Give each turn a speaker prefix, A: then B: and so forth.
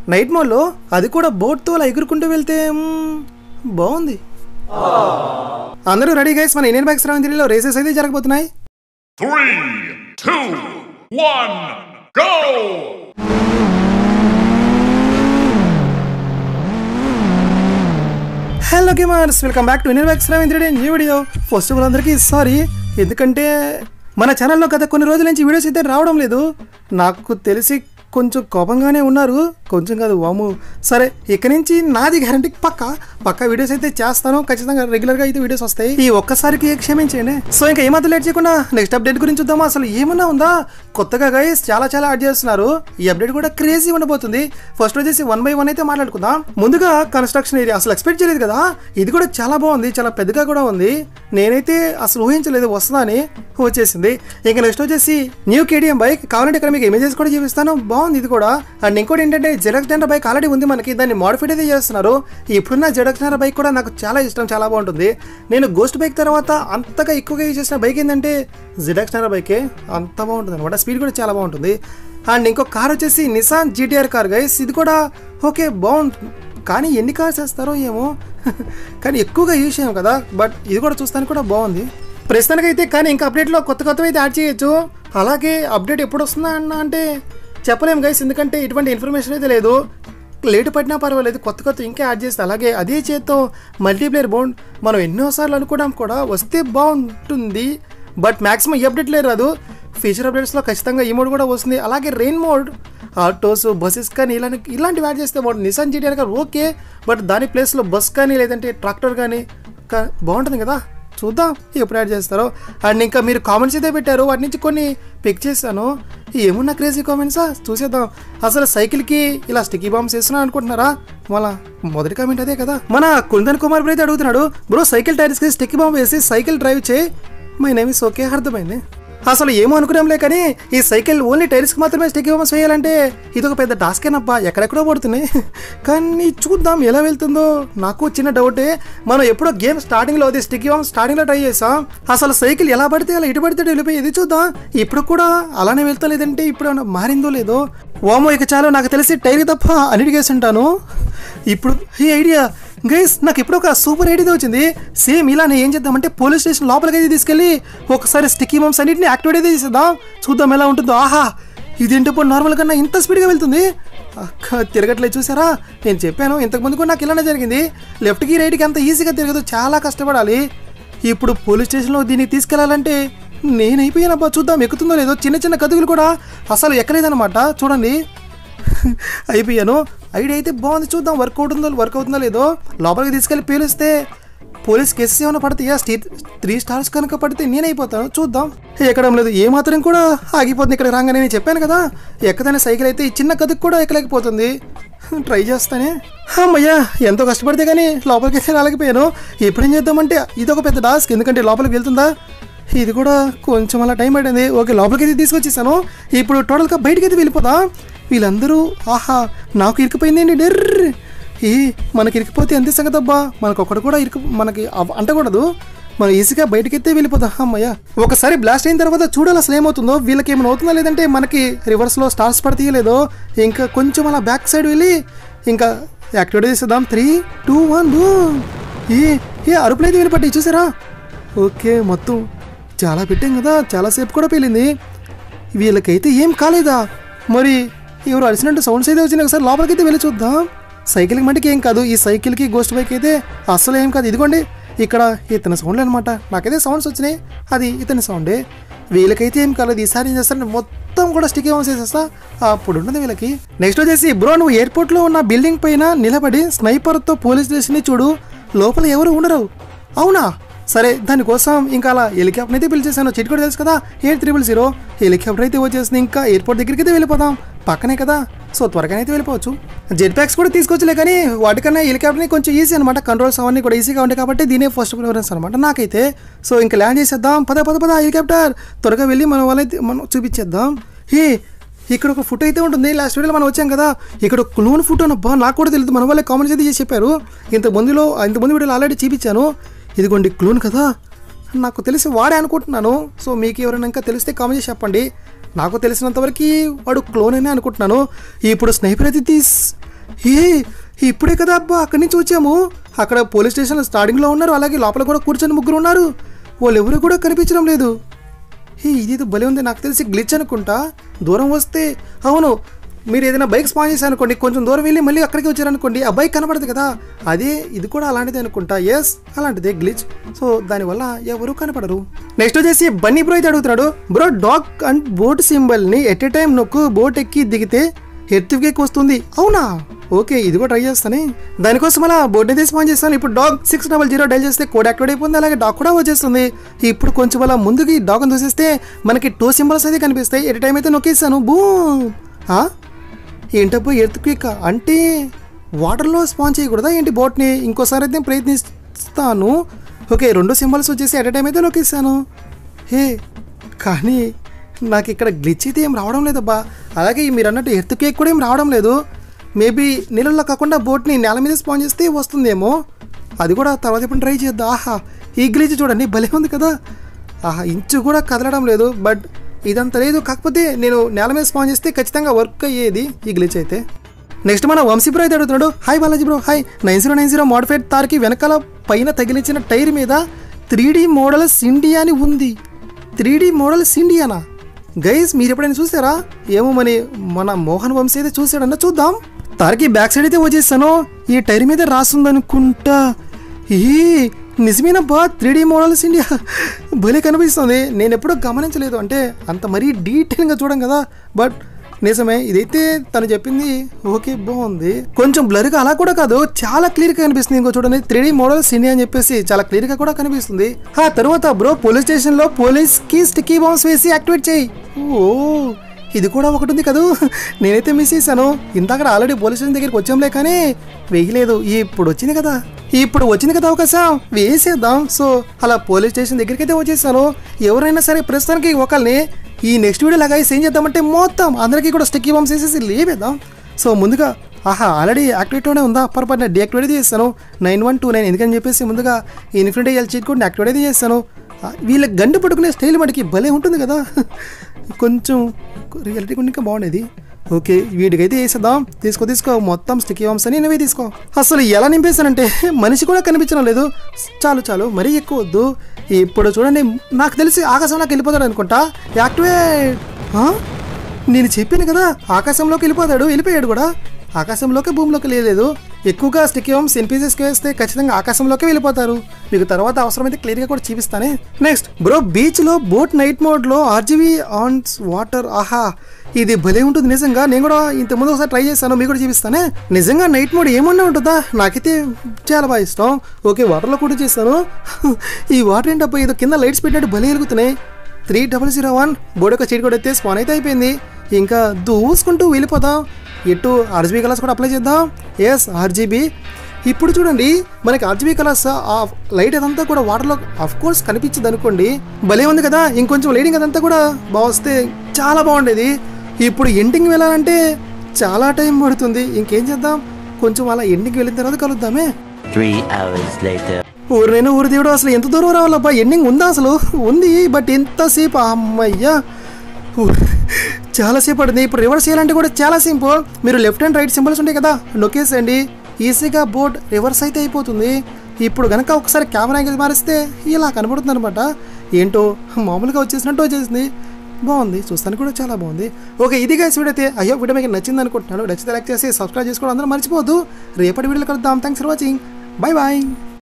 A: Night మోడ్లో అది కూడా బోట్తో అలా ఎగురుకుంటూ వెళ్తే మ్మ్, బాగుంది అందరూ రెడీ గైస్ మన ఇండియన్ బైక్స్ రావంతిలో రేసెస్ అయితే జరగబోతున్నాయి
B: Three, two, one, go!
A: Hello gamers welcome back to Indian bikes రావేంద్రుడే new video first of all అందరికీ సారీ ఎందుకంటే మన ఛానల్లో గత కొన్ని రోజుల నుంచి వీడియోస్ అయితే రావడం లేదు నాకు తెలిసి కొంచెం కోపంగానే ఉన్నారు కొంచెం కాదు వాము సరే ఇక నుంచి నాది గ్యారంటీ పక్క పక్క వీడియోస్ అయితే చేస్తాను ఖచ్చితంగా రెగ్యులర్గా అయితే వీడియోస్ వస్తాయి ఈ ఒక్కసారికి క్షమించండి సో ఇంకా ఏమాత్రం లేట్ చేయకుండా నెక్స్ట్ అప్డేట్ గురించి చూద్దామా అసలు ఏమన్నా ఉందా కొత్తగా గైస్ చాలా చాలా యాడ్ చేస్తున్నారు ఈ అప్డేట్ కూడా క్రేజీ ఉండబోతుంది ఫస్ట్ వచ్చేసి వన్ బై వన్ అయితే మాట్లాడుకుందాం ముందుగా కన్స్ట్రక్షన్ ఏరియా అసలు ఎక్స్పెక్ట్ చేయలేదు కదా ఇది కూడా చాలా బాగుంది చాలా పెద్దగా కూడా ఉంది నేనైతే అసలు ఊహించలేదు వస్తుందని వచ్చేసింది ఇంకా నెక్స్ట్ వచ్చేసి న్యూ కేడిఎం బైక్ కావాలంటే ఇక్కడ మీకు ఇమేజెస్ కూడా చూపిస్తాను బాగుంది ఇది కూడా అండ్ ఇంకోటి ఏంటంటే జెడక్స్ జెండర్ బైక్ ఆల్రెడీ ఉంది మనకి దాన్ని మాడిఫైడ్ అయితే చేస్తున్నారు ఇప్పుడున్న జెడక్స్ జెండర్ బైక్ కూడా నాకు చాలా ఇష్టం చాలా బాగుంటుంది నేను గోస్ట్ బైక్ తర్వాత అంతగా ఎక్కువగా యూజ్ చేసిన బైక్ ఏంటంటే జెడక్స్ జెండర్ బైకే అంత బాగుంటుంది అనమాట స్పీడ్ కూడా చాలా బాగుంటుంది అండ్ ఇంకో కార్ వచ్చేసి నిసాన్ జీటీఆర్ కార్ గైస్ ఇది కూడా ఓకే బాగుంటుంది కానీ ఎన్ని కార్స్ వేస్తారో ఏమో కానీ ఎక్కువగా యూజ్ చేయం కదా బట్ ఇది కూడా చూస్తానికి కూడా బాగుంది ప్రస్తుతానికైతే కానీ ఇంకా అప్డేట్లో కొత్త కొత్తవి అయితే యాడ్ చేయొచ్చు అలాగే అప్డేట్ ఎప్పుడు వస్తుందా అన్న అంటే చెప్పలేము గైస్ ఎందుకంటే ఇటువంటి ఇన్ఫర్మేషన్ అయితే లేదు లేటు పడినా పర్వాలేదు కొత్త కొత్త ఇంకా యాడ్ చేస్తే అలాగే అదే చేత్తో మల్టీప్లేయర్ బౌండ్ మనం ఎన్నోసార్లు అనుకోవడం కూడా వస్తే బాగుంటుంది బట్ మ్యాక్సిమం ఈ అప్డేట్లే రాదు ఫీచర్ అప్డేట్స్లో ఖచ్చితంగా ఈ మోడ్ కూడా వస్తుంది అలాగే రెయిన్ మోడ్ ఆటోస్ బస్సెస్ కానీ ఇలాంటి ఇలాంటివి యాడ్ చేస్తే బాగుంటుంది నిసాన్ జీటీఆర్ గారు ఓకే బట్ దాని ప్లేస్లో బస్ కానీ లేదంటే ట్రాక్టర్ కానీ కా- బాగుంటుంది కదా చూద్దాం ఎప్పుడు యాడ్ చేస్తారో అండ్ ఇంకా మీరు కామెంట్స్ అయితే పెట్టారు వాటి నుంచి కొన్ని పిక్ చేశాను ఏమున్నా క్రేజీ కామెంట్సా చూసేద్దాం అసలు సైకిల్కి ఇలా స్టిక్కీ బాంబ్స్ వేస్తున్నా అనుకుంటున్నారా మళ్ళా మొదటి కామెంట్ అదే కదా మన కుందన్ కుమార్ బ్రో అయితే అడుగుతున్నాడు బ్రో సైకిల్ టైర్స్కి స్టిక్కీ బాంబ్ వేసి సైకిల్ డ్రైవ్ చేయి మై నేమ్ ఇస్ ఓకే అర్థమైంది అసలు ఏమో అనుకున్నాంలే కానీ ఈ సైకిల్ ఓన్లీ టైర్స్కి మాత్రమే స్టిక్ బాంబ్స్ వేయాలంటే ఇది ఒక పెద్ద టాస్కేనబ్బా ఎక్కడెక్కడో పడుతున్నాయి కానీ చూద్దాం ఎలా వెళ్తుందో నాకు చిన్న డౌటే మనం ఎప్పుడో గేమ్ స్టార్టింగ్లో అది స్టిక్ బాంబ్ స్టార్టింగ్లో ట్రై చేసాం అసలు సైకిల్ ఎలా పడితే అలా ఇటు పడితే వెళ్ళిపోయి ఇది చూద్దాం ఇప్పుడు కూడా అలానే వెళ్తా లేదంటే ఇప్పుడు ఏమన్నా మారిందో లేదో ఓమో ఇక చాలు నాకు తెలిసి టైర్ తప్ప అన్నిటికేసి ఉంటాను ఇప్పుడు ఈ ఐడియా గైస్ నాకు ఇప్పుడు ఒక సూపర్ ఐడియా వచ్చింది సేమ్ ఇలానే ఏం చేద్దామంటే పోలీస్ స్టేషన్ లోపలికి అయితే తీసుకెళ్ళి ఒకసారి స్టిక్కీ బాంబ్స్ అన్నింటిని యాక్టివేట్ అయితే చేసేద్దాం చూద్దాం ఎలా ఉంటుందో ఆహా ఇదేంటి ఇప్పుడు నార్మల్ కన్నా ఇంత స్పీడ్గా వెళ్తుంది అక్క తిరగట్లేదు చూసారా నేను చెప్పాను ఇంతకు ముందు కూడా నాకు ఇలానే జరిగింది లెఫ్ట్కి రైట్కి అంత ఈజీగా తిరగదు చాలా కష్టపడాలి ఇప్పుడు పోలీస్ స్టేషన్లో దీనికి తీసుకెళ్లాలంటే నేను అయిపోయానబ్బా చూద్దాం ఎక్కుతుందో లేదో చిన్న చిన్న కదుగులు కూడా అసలు ఎక్కలేదన్నమాట చూడండి అయిపోయాను ఐడియా అయితే బాగుంది చూద్దాం వర్క్ అవుతుందో వర్క్ అవుతుందో లేదో లోపలికి తీసుకెళ్ళి పేలిస్తే పోలీస్ కేసెస్ ఏమైనా పడితే స్టీ త్రీ స్టార్స్ కనుక పడితే నేను అయిపోతాను చూద్దాం ఎక్కడం లేదు ఏ మాత్రం కూడా ఆగిపోతుంది ఇక్కడ రాగానే నేను చెప్పాను కదా ఎక్కదనే సైకిల్ అయితే ఈ చిన్న కథకు కూడా ఎక్కలేకపోతుంది ట్రై చేస్తానే అమ్మయ్యా ఎంతో కష్టపడితే కానీ లోపలికి అయితే రాలేకపోయాను ఎప్పుడేం చేద్దామంటే ఇది ఒక పెద్ద టాస్క్ ఎందుకంటే లోపలికి వెళ్తుందా ఇది కూడా కొంచెం అలా టైం పడింది ఓకే లోపలికి అయితే తీసుకొచ్చేసాను ఇప్పుడు టోటల్గా బయటికి అయితే వెళ్ళిపోతా వీళ్ళందరూ ఆహా నాకు ఇరికిపోయింది ఏంటి డెర్ర్ ఈ మనకి ఇరికిపోతే ఎంత సంగతి అబ్బా మనకు ఒకటి కూడా ఇరుకు మనకి అవ- అంటకూడదు మనం ఈజీగా బయటకెత్తే వెళ్ళిపోతాం అమ్మయ్య ఒకసారి బ్లాస్ట్ అయిన తర్వాత చూడాలి అసలు ఏమవుతుందో వీళ్ళకి ఏమైనా అవుతుందా లేదంటే మనకి రివర్స్లో స్టార్స్ పడతాయో లేదో ఇంకా కొంచెం అలా బ్యాక్ సైడ్ వెళ్ళి ఇంకా యాక్టివేట్ చేసేద్దాం త్రీ టూ వన్ ఏ ఏ అరుపులు అయితే వినపట్టి చూసారా ఓకే మొత్తం చాలా పెట్టాం కదా చాలాసేపు కూడా పేలింది వీళ్ళకైతే ఏం కాలేదా మరి ఎవరు అరిసినట్టు సౌండ్స్ అయితే వచ్చినాయి ఒకసారి లోపలికైతే వెళ్ళి చూద్దాం సైకిల్కి మటుకు ఏం కాదు ఈ సైకిల్కి గోస్ట్ బైక్ అయితే అస్సలు ఏం కాదు ఇదిగోండి ఇక్కడ ఇతని సౌండ్లు అనమాట నాకైతే సౌండ్స్ వచ్చినాయి అది ఇతని సౌండే వీళ్ళకైతే ఏం కాలేదు ఈసారి ఏం చేస్తారంటే మొత్తం కూడా స్టిక్ ఏమో చేసేస్తా అప్పుడు ఉన్నది వీళ్ళకి నెక్స్ట్ వచ్చేసి బ్రో నువ్వు ఎయిర్పోర్ట్లో ఉన్న బిల్డింగ్ పైన నిలబడి స్నైపర్తో పోలీస్ స్టేషన్ని చూడు లోపల ఎవరు ఉండరు అవునా సరే దానికోసం ఇంకా అలా హెలికాప్టర్ అయితే పిలిచేసాను చిట్ కూడా తెలుసు కదా ఎయిట్ త్రిబుల్ జీరో హెలికాప్టర్ అయితే వచ్చేసింది ఇంకా ఎయిర్పోర్ట్ దగ్గరికి అయితే వెళ్ళిపోదాం పక్కనే కదా సో త్వరగానే అయితే వెళ్ళిపోవచ్చు జెట్ ప్యాక్స్ కూడా తీసుకొచ్చలే కానీ వాటికన్నా హెలికాప్టర్ని కొంచెం ఈజీ అనమాట కంట్రోల్స్ అవన్నీ కూడా ఈజీగా ఉంటాయి కాబట్టి దీనే ఫస్ట్ ప్రిఫరెన్స్ అనమాట నాకైతే సో ఇంకా ల్యాండ్ చేసేద్దాం పద పద పద హెలికాప్టర్ త్వరగా వెళ్ళి మన వాళ్ళైతే మనం చూపించేద్దాం ఏ ఇక్కడ ఒక ఫుట్ అయితే ఉంటుంది లాస్ట్ వీడియోలో మనం వచ్చాం కదా ఇక్కడ ఒక క్లోన్ ఫుట్ అనబ్బా నాకు కూడా తెలియదు మన వాళ్ళే కామెంట్స్ అయితే చేసి చెప్పారు ఇంత ముందులో ఇంత ముందు వీడియోలో ఆల్రెడీ చూపించాను ఇదిగోండి క్లోన్ కదా నాకు తెలిసి వాడే అనుకుంటున్నాను సో మీకు ఎవరైనా ఇంకా తెలిస్తే కామెంట్ చేసి చెప్పండి నాకు తెలిసినంత వరకు వాడు క్లోన్ అనే అనుకుంటున్నాను ఇప్పుడు స్నైపర్ అయితే తీస్ ఏ ఇప్పుడే కదా అబ్బా అక్కడి నుంచి వచ్చాము అక్కడ పోలీస్ స్టేషన్ స్టార్టింగ్లో ఉన్నారు అలాగే లోపల కూడా కూర్చొని ముగ్గురు ఉన్నారు వాళ్ళు ఎవరు కూడా కనిపించడం లేదు హే ఇదేదో భలే ఉంది నాకు తెలిసి గ్లిచ్ అనుకుంటా దూరం వస్తే అవును మీరు ఏదైనా బైక్ స్పాన్ చేశారు అనుకోండి కొంచెం దూరం వెళ్ళి మళ్ళీ అక్కడికి వచ్చారనుకోండి ఆ బైక్ కనపడదు కదా అదే ఇది కూడా అలాంటిదే అనుకుంటా ఎస్ అలాంటిదే గ్లిచ్ సో దానివల్ల ఎవరు కనపడరు నెక్స్ట్ వచ్చేసి బన్నీ బ్రో అయితే అడుగుతున్నాడు బ్రో డాగ్ అండ్ బోట్ సింబల్ని ఎట్ ఏ టైం నొక్కు బోట్ ఎక్కి దిగితే ఎర్త్కేక్ వస్తుంది అవునా ఓకే ఇది కూడా ట్రై చేస్తానే దానికోసం అలా బోర్డు అయితే స్పాన్ చేస్తాను ఇప్పుడు dog six double zero dial చేస్తే కోడ్ యాక్టివేట్ అయిపోతుంది అలాగే డాగ్ కూడా వచ్చేస్తుంది ఇప్పుడు కొంచెం అలా ముందుకి డాగ్ని చూసేస్తే మనకి టూ సింబల్స్ అయితే కనిపిస్తాయి ఎట్ టైం అయితే నొక్కేస్తాను బూ ఆ? ఏంటప్పో ఎర్త్ క్విక్ అంటే వాటర్లో స్పాన్ చేయకూడదా ఏంటి బోట్ని ఇంకోసారి అయితే ప్రయత్నిస్తాను ఓకే రెండు సింబల్స్ వచ్చేసి ఎట్ టైం అయితే నొక్కేస్తాను హే కానీ నాకు ఇక్కడ గ్లిచ్ అయితే ఏం రావడం లేదబ్బా అలాగే మీరు అన్నట్టు ఎర్త్ కేక్ కూడా ఏం రావడం లేదు మేబీ నీళ్ళల్లో కాకుండా బోట్ని నేల మీద స్పాన్ చేస్తే వస్తుందేమో అది కూడా తర్వాత ఎప్పుడు ట్రై చేద్దాం ఆహా ఈ గ్లిచ్ చూడండి భలే ఉంది కదా ఆహా ఇంచు కూడా కదలడం లేదు బట్ ఇదంతా లేదు కాకపోతే నేను నేల మీద స్పాన్ చేస్తే ఖచ్చితంగా వర్క్ అయ్యేది ఈ గ్లిచ్ అయితే నెక్స్ట్ మన వంశీ బ్రో అయితే అడుగుతున్నాడు hi Balaji bro hi nine zero nine zero modified తార్కి వెనకాల పైన తగిలించిన టైర్ మీద త్రీ డీ మోడల్స్ ఇండియా అని ఉంది త్రీ డీ మోడల్స్ ఇండియానా గైస్ మీరు ఎప్పుడైనా చూసారా ఏమో మరి మన మోహన్ వంశీ అయితే చూసాడన్నా చూద్దాం తార్కి బ్యాక్ సైడ్ అయితే వచ్చేసాను ఈ టైర్ మీద రాస్తుందనుకుంటా ఈ నిజమేనబ్బా త్రీ డీ మోడల్స్ ఇండియా భలే కనిపిస్తుంది నేను ఎప్పుడూ గమనించలేదు అంటే అంత మరీ డీటెయిల్గా చూడం కదా బట్ నిజమే ఇదైతే తను చెప్పింది ఓకే బాగుంది కొంచెం బ్లర్గా అలా కూడా కాదు చాలా క్లియర్గా కనిపిస్తుంది ఇంకో చూడండి త్రీ డీ మోడల్స్ ఇండియా అని చెప్పేసి చాలా క్లియర్గా కూడా కనిపిస్తుంది ఆ తర్వాత బ్రో పోలీస్ స్టేషన్లో పోలీస్కి స్టిక్కీ బాంబ్స్ వేసి యాక్టివేట్ చేయి ఓ ఇది కూడా ఒకటి ఉంది కదూ నేనైతే మిస్ చేశాను ఇందాక ఆల్రెడీ పోలీస్ స్టేషన్ దగ్గరికి వచ్చాంలే కానీ వేయలేదు ఇప్పుడు వచ్చింది కదా ఇప్పుడు వచ్చింది కదా అవకాశం వేసేద్దాం సో అలా పోలీస్ స్టేషన్ దగ్గరికి అయితే వచ్చేసాను ఎవరైనా సరే ప్రస్తుతానికి ఒకరిని ఈ నెక్స్ట్ వీడియో లాగా ఏం చేద్దామంటే మొత్తం అందరికీ కూడా స్టిక్కీ బాంబ్స్ వేసేసి లేవేద్దాం సో ముందుగా ఆహా ఆల్రెడీ యాక్టివేట్లోనే ఉందా పొరపాటున డీయాక్టివేట్ అయితే చేస్తాను నైన్ వన్ టూ నైన్ ఎందుకని చెప్పేసి ముందుగా ఇన్ఫినిటీ ఎల్ చీట్ కోడ్ని యాక్టివేట్ అయితే చేస్తాను ఆ, వీళ్ళ గండు పట్టుకునే స్టైల్ మటుకి భలే ఉంటుంది కదా కొంచెం రియాలిటీ కొన్ని ఇంకా బాగుండేది ఓకే వీడికైతే వేసేద్దాం తీసుకో తీసుకో మొత్తం స్టిక్కీ బాంబ్స్ అని నువ్వే తీసుకో అసలు ఎలా నింపేశానంటే మనిషి కూడా కనిపించడం లేదు చాలు చాలు మరీ ఎక్కువ వద్దు ఇప్పుడు చూడండి నాకు తెలిసి ఆకాశంలోకి వెళ్ళిపోతాడు అనుకుంటా యాక్టివేట్ ఆ? నేను చెప్పాను కదా ఆకాశంలోకి వెళ్ళిపోతాడు వెళ్ళిపోయాడు కూడా ఆకాశంలోకి భూమిలోకి లేదు ఎక్కువగా స్టిక్ యోమ్స్ ఎన్పీసెస్కి వేస్తే ఖచ్చితంగా ఆకాశంలోకి వెళ్ళిపోతారు మీకు తర్వాత అవసరమైతే క్లియర్గా కూడా చూపిస్తానే నెక్స్ట్ బ్రో బీచ్లో బోట్ నైట్ మోడ్లో ఆర్జీవీ ఆన్స్ వాటర్ ఆహా ఇది భలే ఉంటుంది నిజంగా నేను కూడా ఇంతకుముందు ఒకసారి ట్రై చేస్తాను మీకు కూడా చూపిస్తానే నిజంగా నైట్ మోడ్ ఏమన్నా ఉంటుందా నాకైతే చాలా బాగా ఇష్టం ఓకే వాటర్లో కూడా చేస్తాను ఈ వాటర్ ఏంటప్ప ఏదో కింద లైట్స్ పెట్టినట్టు భలే వెలుగుతున్నాయి three double zero one board యొక్క చీట్ కూడా ఎత్తే స్పాన్ అయితే అయిపోయింది ఇంకా దూసుకుంటూ వెళ్ళిపోదాం ఎటు ఆర్జీబీ కలర్స్ కూడా అప్లై చేద్దాం ఎస్ ఆర్జీబీ ఇప్పుడు చూడండి మనకి ఆర్జీబీ కలర్స్ ఆ లైట్ అదంతా కూడా వాటర్లో అఫ్ కోర్స్ కనిపించదు అనుకోండి భలే ఉంది కదా ఇంకొంచెం లైటింగ్ అదంతా కూడా బాగా వస్తే చాలా బాగుండేది ఇప్పుడు ఎండింగ్ వెళ్ళాలంటే చాలా టైం పడుతుంది ఇంకేం చేద్దాం కొంచెం అలా ఎండింగ్ వెళ్ళిన తర్వాత కలుద్దామే
C: Three hours later.
A: ఊరు నేను ఊరు దేవుడు అసలు ఎంత దూరం రావాలబ్బా ఎండింగ్ ఉందా అసలు ఉంది బట్ ఎంతసేపు అమ్మయ్యా ఊ, చాలాసేపు పడుతుంది ఇప్పుడు రివర్స్ చేయాలంటే కూడా చాలా సింపుల్ మీరు లెఫ్ట్ అండ్ రైట్ సింబల్స్ ఉంటాయి కదా నొక్కేసేయండి ఈజీగా బోర్డ్ రివర్స్ అయితే అయిపోతుంది ఇప్పుడు కనుక ఒకసారి కెమెరా యాంగిల్ మారిస్తే ఇలా కనబడుతుంది అనమాట ఏంటో మామూలుగా వచ్చేసినట్టు వచ్చేసింది బాగుంది చూస్తానికి కూడా చాలా బాగుంది ఓకే ఇది గైస్ వీడియో అయితే అయ్యో వీడియో మీకు నచ్చింది అనుకుంటున్నాను నచ్చితే లైక్ చేసి సబ్స్క్రైబ్ చేసుకోవడం అందరూ మర్చిపోవద్దు రేపటి వీడియోలో కలుద్దాం thanks for watching bye bye